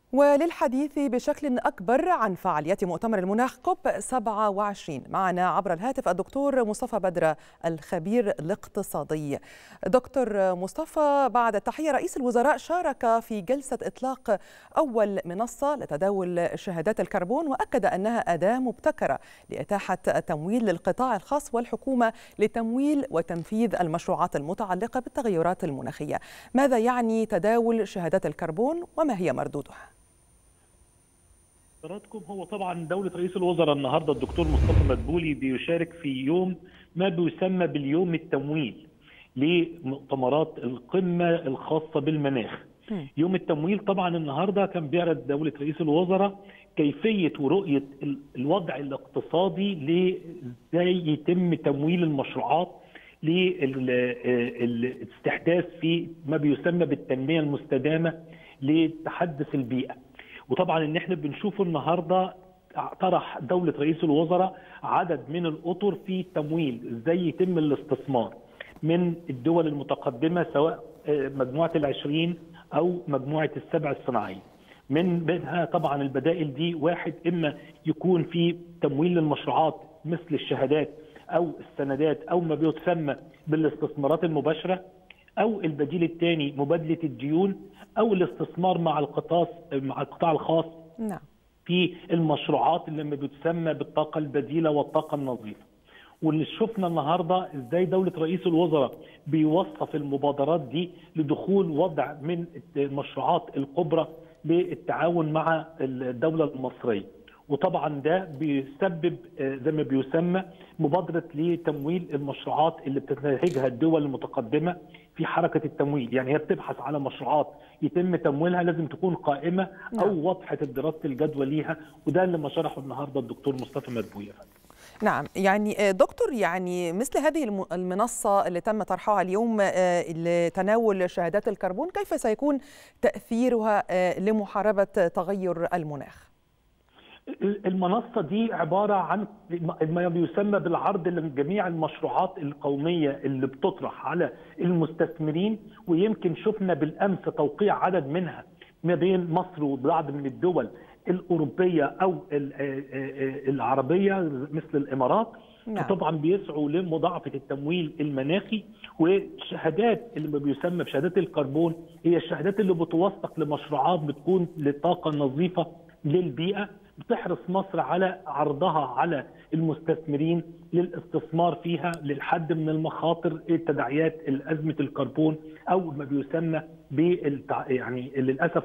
وللحديث بشكل أكبر عن فعاليات مؤتمر المناخ كوب 27 معنا عبر الهاتف الدكتور مصطفى بدر الخبير الاقتصادي دكتور مصطفى بعد التحية رئيس الوزراء شارك في جلسة إطلاق أول منصة لتداول شهادات الكربون وأكد أنها أداة مبتكرة لإتاحة التمويل للقطاع الخاص والحكومة لتمويل وتنفيذ المشروعات المتعلقة بالتغيرات المناخية ماذا يعني تداول شهادات الكربون وما هي مردودها؟ حضراتكم هو طبعا دولة رئيس الوزراء النهارده الدكتور مصطفى مدبولي بيشارك في يوم ما بيسمى باليوم التمويل لمؤتمرات القمة الخاصة بالمناخ. يوم التمويل طبعا النهارده كان بيعرض دولة رئيس الوزراء كيفية ورؤية الوضع الاقتصادي لازاي يتم تمويل المشروعات للاستحداث في ما بيسمى بالتنمية المستدامة لتحدث البيئة. وطبعا ان احنا بنشوفه النهارده طرح دوله رئيس الوزراء عدد من الاطر في تمويل ازاي يتم الاستثمار من الدول المتقدمه سواء مجموعه العشرين او مجموعه السبع الصناعيه. من منها طبعا البدائل دي واحد اما يكون في تمويل للمشروعات مثل الشهادات او السندات او ما بيسمى بالاستثمارات المباشره او البديل الثاني مبادله الديون او الاستثمار مع القطاع مع القطاع الخاص نعم. في المشروعات اللي بتسمى بالطاقه البديله والطاقه النظيفه. واللي شفنا النهارده ازاي دوله رئيس الوزراء بيوصف المبادرات دي لدخول وضع من المشروعات الكبرى بالتعاون مع الدوله المصريه. وطبعا ده بيسبب زي ما بيسمى مبادره لتمويل المشروعات اللي بتنتهجها الدول المتقدمه في حركه التمويل، يعني هي بتبحث على مشروعات يتم تمويلها لازم تكون قائمه او واضحه دراسه الجدوى ليها وده اللي ما شرحه النهارده الدكتور مصطفى مدبويه. نعم يعني دكتور يعني مثل هذه المنصة اللي تم طرحها اليوم لتناول شهادات الكربون كيف سيكون تأثيرها لمحاربة تغير المناخ؟ المنصة دي عبارة عن ما يسمى بالعرض لجميع المشروعات القومية اللي بتطرح على المستثمرين ويمكن شفنا بالأمس توقيع عدد منها ما بين مصر وبعض من الدول الأوروبية أو العربية مثل الإمارات نعم. طبعا بيسعوا لمضاعفة التمويل المناخي والشهادات اللي ما بيسمى بشهادات الكربون هي الشهادات اللي بتوثق لمشروعات بتكون لطاقة نظيفة للبيئة بتحرص مصر على عرضها على المستثمرين للاستثمار فيها للحد من المخاطر تداعيات ازمه الكربون او ما بيسمى بالتع... يعني للاسف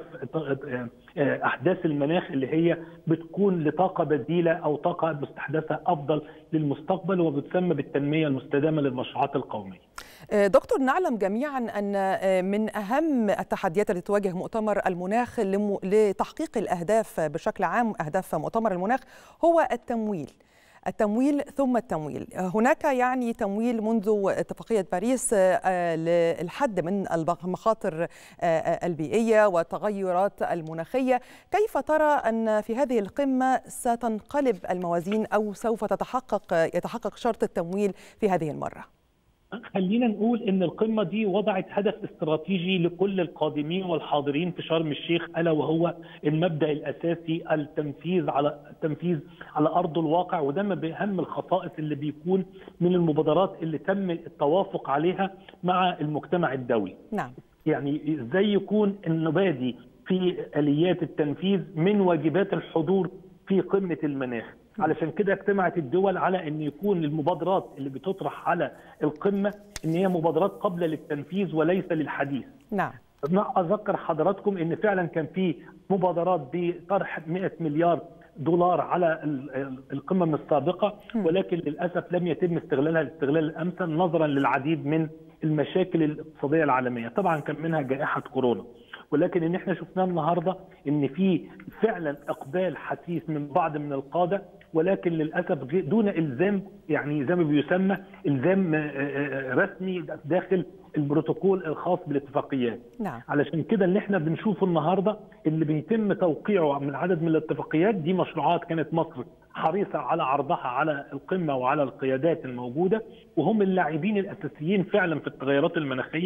احداث المناخ اللي هي بتكون لطاقه بديله او طاقه مستحدثه افضل للمستقبل وبتسمى بالتنميه المستدامه للمشروعات القوميه. دكتور نعلم جميعا ان من اهم التحديات التي تواجه مؤتمر المناخ لتحقيق الاهداف بشكل عام اهداف مؤتمر المناخ هو التمويل. التمويل ثم التمويل هناك يعني تمويل منذ اتفاقية باريس للحد من المخاطر البيئية والتغيرات المناخية كيف ترى أن في هذه القمة ستنقلب الموازين أو سوف تتحقق يتحقق شرط التمويل في هذه المرة؟ خلينا نقول ان القمه دي وضعت هدف استراتيجي لكل القادمين والحاضرين في شرم الشيخ الا وهو المبدا الاساسي التنفيذ على التنفيذ على ارض الواقع وده من اهم الخصائص اللي بيكون من المبادرات اللي تم التوافق عليها مع المجتمع الدولي. نعم. يعني ازاي يكون النبادي في اليات التنفيذ من واجبات الحضور في قمه المناخ. علشان كده اجتمعت الدول على ان يكون المبادرات اللي بتطرح على القمه ان هي مبادرات قابله للتنفيذ وليس للحديث. نعم. اذكر حضراتكم ان فعلا كان في مبادرات بطرح 100 مليار دولار على القمم السابقه ولكن للاسف لم يتم استغلالها الاستغلال الامثل نظرا للعديد من المشاكل الاقتصاديه العالميه، طبعا كان منها جائحه كورونا. ولكن ان احنا شفناه النهارده ان في فعلا اقبال حثيث من بعض من القاده ولكن للاسف دون الزام يعني زي ما بيسمى الزام رسمي داخل البروتوكول الخاص بالاتفاقيات نعم. علشان كده اللي احنا بنشوفه النهارده اللي بيتم توقيعه من عدد من الاتفاقيات دي مشروعات كانت مصر حريصه على عرضها على القمه وعلى القيادات الموجوده وهم اللاعبين الاساسيين فعلا في التغيرات المناخيه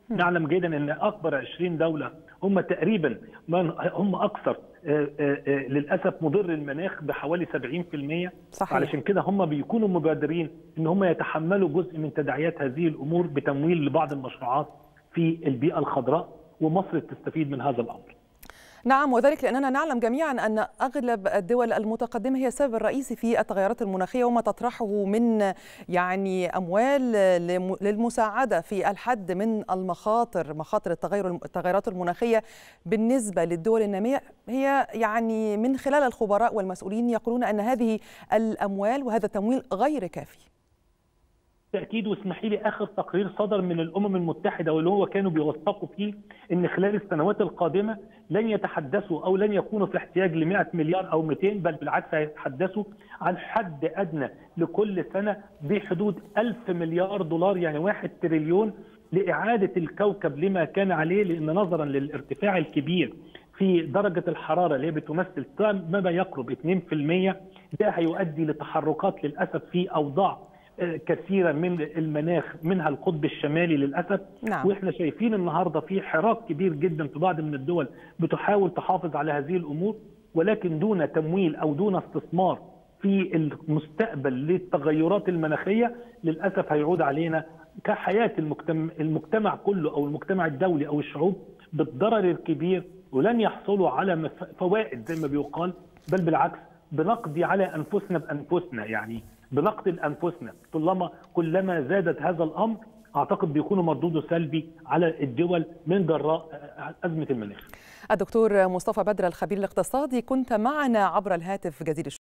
نعلم جيدا ان اكبر 20 دوله هم تقريبا من هم اكثر للاسف مضر المناخ بحوالي 70% صحيح. علشان كده هم بيكونوا مبادرين ان هم يتحملوا جزء من تداعيات هذه الامور بتمويل لبعض المشروعات في البيئه الخضراء ومصر تستفيد من هذا الامر. نعم وذلك لأننا نعلم جميعا أن أغلب الدول المتقدمة هي السبب الرئيسي في التغيرات المناخية وما تطرحه من يعني أموال للمساعدة في الحد من المخاطر مخاطر التغير التغيرات المناخية بالنسبة للدول النامية هي يعني من خلال الخبراء والمسؤولين يقولون أن هذه الأموال وهذا التمويل غير كافي بالتاكيد واسمحي لي اخر تقرير صدر من الامم المتحده واللي هو كانوا بيوثقوا فيه ان خلال السنوات القادمه لن يتحدثوا او لن يكونوا في احتياج ل 100 مليار او 200 بل بالعكس هيتحدثوا عن حد ادنى لكل سنه بحدود 1000 مليار دولار يعني 1 تريليون لاعاده الكوكب لما كان عليه لان نظرا للارتفاع الكبير في درجه الحراره اللي هي بتمثل ما يقرب 2% ده هيؤدي لتحركات للاسف في اوضاع كثيرة من المناخ منها القطب الشمالي للأسف نعم. وإحنا شايفين النهاردة في حراك كبير جدا في بعض من الدول بتحاول تحافظ على هذه الأمور ولكن دون تمويل أو دون استثمار في المستقبل للتغيرات المناخية للأسف هيعود علينا كحياة المجتمع, المجتمع كله أو المجتمع الدولي أو الشعوب بالضرر الكبير ولن يحصلوا على فوائد زي ما بيقال بل بالعكس بنقضي على أنفسنا بأنفسنا يعني بنقتل انفسنا طالما كلما زادت هذا الامر اعتقد بيكون مردوده سلبي على الدول من جراء ازمه المناخ. الدكتور مصطفى بدر الخبير الاقتصادي كنت معنا عبر الهاتف جزيل